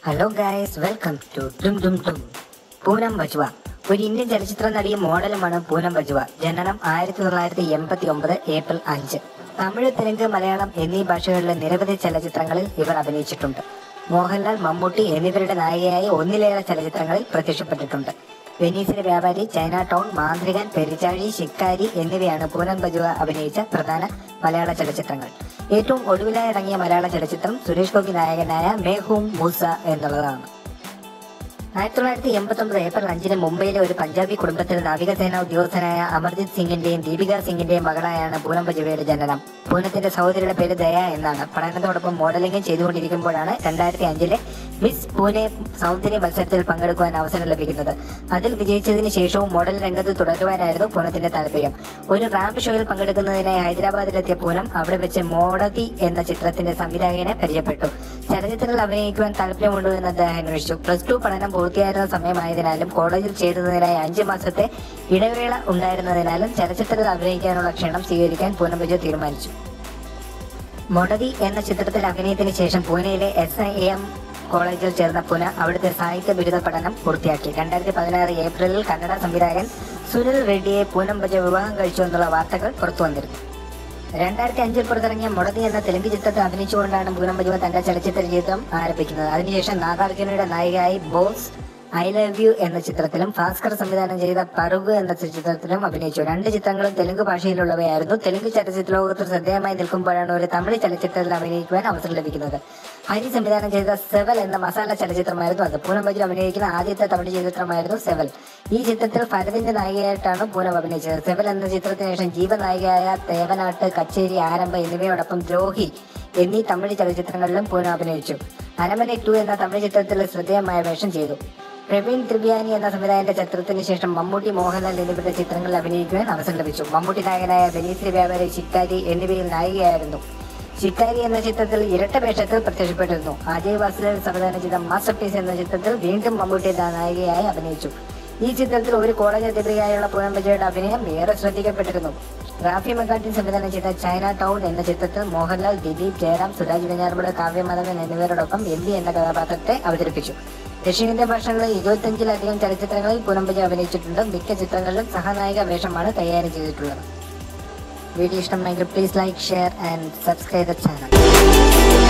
hello guys welcome to ഡും ഡും ഡും പൂനം ബജ്വ ഒരു ഇന്ത്യൻ ചലച്ചിത്ര നടിയും മോഡലുമാണ് പൂനം ബജ്വ ജനനം ആയിരത്തി തൊള്ളായിരത്തി എൺപത്തി ഒമ്പത് ഏപ്രിൽ അഞ്ച് തമിഴ് തെലുങ്ക് മലയാളം എന്നീ ഭാഷകളിലെ നിരവധി ചലച്ചിത്രങ്ങളിൽ ഇവർ അഭിനയിച്ചിട്ടുണ്ട് മോഹൻലാൽ മമ്മൂട്ടി എന്നിവരുടെ നായികയായി ഒന്നിലേറെ ചലച്ചിത്രങ്ങളിൽ പ്രത്യക്ഷപ്പെട്ടിട്ടുണ്ട് വെനീസിലെ വ്യാപാരി ചൈന ടൗൺ മാന്ത്രികൻ പെരിച്ചാഴി ശിക്കാരി എന്നിവയാണ് പൂനം ബജുവ അഭിനയിച്ച പ്രധാന മലയാള ചലച്ചിത്രങ്ങൾ ഏറ്റവും ഒടുവിലായി ഇറങ്ങിയ മലയാള ചലച്ചിത്രം സുരേഷ് ഗോപി നായകനായ മേഹൂം മൂസ എന്നുള്ളതാണ് ആയിരത്തി തൊള്ളായിരത്തി എൺപത്തി ഒമ്പത് ഏപ്രിൽ അഞ്ചിന് മുംബൈയിലെ ഒരു പഞ്ചാബി കുടുംബത്തിൽ നാവികസേന ഉദ്യോഗസ്ഥനായ അമർജിത് സിംഗിന്റെയും ദീപിക സിംഗിന്റെയും മകളായാണ് പൂനം ബജുവയുടെ ജനനം പൂനത്തിന്റെ സഹോദരിയുടെ പേര് ദയ എന്നാണ് പഠനത്തോടൊപ്പം മോഡലിംഗും ചെയ്തുകൊണ്ടിരിക്കുമ്പോഴാണ് രണ്ടായിരത്തി അഞ്ചിലെ മിസ് പൂനെ സൗന്ദര്യ മത്സരത്തിൽ പങ്കെടുക്കുവാൻ അവസരം ലഭിക്കുന്നത് അതിൽ വിജയിച്ചതിന് ശേഷവും മോഡൽ രംഗത്ത് തുടരുവാനായിരുന്നു പൂനത്തിന്റെ താല്പര്യം ഒരു റാമ്പ് ഷോയിൽ പങ്കെടുക്കുന്നതിനായി ഹൈദരാബാദിലെത്തിയ പൂനം അവിടെ വെച്ച് മോഡതി എന്ന ചിത്രത്തിന്റെ സംവിധായകനെ പരിചയപ്പെട്ടു ചലച്ചിത്രത്തിൽ അഭിനയിക്കുവാൻ താല്പര്യമുണ്ടോ എന്ന് അദ്ദേഹം അന്വേഷിച്ചു പ്ലസ് ടു പഠനം പൂർത്തിയായിരുന്ന സമയമായതിനാലും കോളേജിൽ ചേരുന്നതിനായി അഞ്ച് മാസത്തെ ഇടവേള ഉണ്ടായിരുന്നതിനാലും ചലച്ചിത്രത്തിൽ അഭിനയിക്കാനുള്ള ക്ഷണം സ്വീകരിക്കാൻ പൂനം ബജു തീരുമാനിച്ചു മൊടതി എന്ന ചിത്രത്തിൽ അഭിനയത്തിന് ശേഷം പൂനെയിലെ എസ് ഐ എം കോളേജിൽ ചേർന്ന പുന അവിടുത്തെ സാഹിത്യ ബിരുദ പഠനം പൂർത്തിയാക്കി രണ്ടായിരത്തി പതിനാറ് ഏപ്രിലിൽ കന്നഡ സംവിധായകൻ സുനിൽ റെഡ്ഡിയെ പൂനം ബജ വിവാഹം കഴിച്ചു എന്നുള്ള വാർത്തകൾ പുറത്തു വന്നിരുന്നു രണ്ടായിരത്തി അഞ്ചിൽ പുറത്തിറങ്ങിയ മുടതി എന്ന തെലുങ്ക് ചിത്രത്തിൽ അഭിനയിച്ചുകൊണ്ടാണ് പൂനം ബജുവ തന്റെ ചലച്ചിത്ര ജീവിതം ആരംഭിക്കുന്നത് അതിനുശേഷം നാഗാർജുനയുടെ നായികയായി ബോസ് ഐ ലവ് യു എന്ന ചിത്രത്തിലും ഭാസ്കർ സംവിധാനം ചെയ്ത പറുഗ് എന്ന ചിത്രത്തിലും അഭിനയിച്ചു രണ്ട് ചിത്രങ്ങളും തെലുങ്ക് ഭാഷയിലുള്ളവയായിരുന്നു തെലുങ്ക് ചലച്ചിത്ര ലോകത്ത് ശ്രദ്ധേയമായി നിൽക്കുമ്പോഴാണ് ഒരു തമിഴ് ചലച്ചിത്രത്തിൽ അഭിനയിക്കുവാൻ അവസരം ലഭിക്കുന്നത് ഹരി സംവിധാനം ചെയ്ത സെവൽ എന്ന മസാല ചലച്ചിത്രമായിരുന്നു അത് പൂനം ബജു അഭിനയിക്കുന്ന ആദ്യത്തെ തമിഴ് ചിത്രമായിരുന്നു സെവൽ ഈ ചിത്രത്തിൽ ഫരദിന്റെ നായികയായിട്ടാണ് പൂനം അഭിനയിച്ചത് സെവൽ എന്ന ചിത്രത്തിന് ശേഷം ജീവനായികയായ തേവനാട്ട് കച്ചേരി ആരംഭ എന്നിവയോടൊപ്പം ദ്രോഹി എന്നീ തമിഴ് ചലച്ചിത്രങ്ങളിലും പൂനം അഭിനയിച്ചു അരമനെ ടു എന്ന തമിഴ് ചിത്രത്തിൽ ശ്രദ്ധേയമായ വേഷം ചെയ്തു പ്രവീൺ ത്രിവ്യാനി എന്ന സംവിധായകന്റെ ചിത്രത്തിന് ശേഷം മമ്മൂട്ടി മോഹൻലാൽ എന്നിവരുടെ ചിത്രങ്ങളിൽ അഭിനയിക്കുവാൻ അവസരം ലഭിച്ചു മമ്മൂട്ടി നായകനായ വെനീസിലെ വ്യാപാരി ശിക്കാരി എന്നിവയിൽ നായികയായിരുന്നു ശിക്കാരി എന്ന ചിത്രത്തിൽ ഇരട്ട വേഷത്തിൽ പ്രത്യക്ഷപ്പെട്ടിരുന്നു അജയ് വാസുദേവ് സംവിധാനം ചെയ്ത മാസ്റ്റർ പീസ് എന്ന ചിത്രത്തിൽ വീണ്ടും മമ്മൂട്ടി നായികയായി അഭിനയിച്ചു ഈ ചിത്രത്തിൽ ഒരു കോളേജ് അധ്യാപികയായുള്ള പൂനം ബജയുടെ അഭിനയം ഏറെ ശ്രദ്ധിക്കപ്പെട്ടിരുന്നു റാഫി മെഗാട്ടിൻ സംവിധാനം ചെയ്ത ചൈന ടൗൺ എന്ന ചിത്രത്തിൽ മോഹൻലാൽ ദിലീപ് ജയറാം സുരാജ് വെഞ്ഞാറുമുള്ള കാവ്യമാധവൻ എന്നിവരോടൊപ്പം എം ബി എന്ന കഥാപാത്രത്തെ അവതരിപ്പിച്ചു ദക്ഷിണേന്ത്യൻ ഭാഷകളിൽ ഇരുപത്തഞ്ചിലധികം ചലച്ചിത്രങ്ങളിൽ പൂനംബജ അഭിനയിച്ചിട്ടുണ്ട് മിക്ക ചിത്രങ്ങളിലും സഹനായിക വേഷമാണ് കൈകാര്യം ചെയ്തിട്ടുള്ളത് വീഡിയോ ഇഷ്ടമെങ്കിൽ please like share and subscribe the channel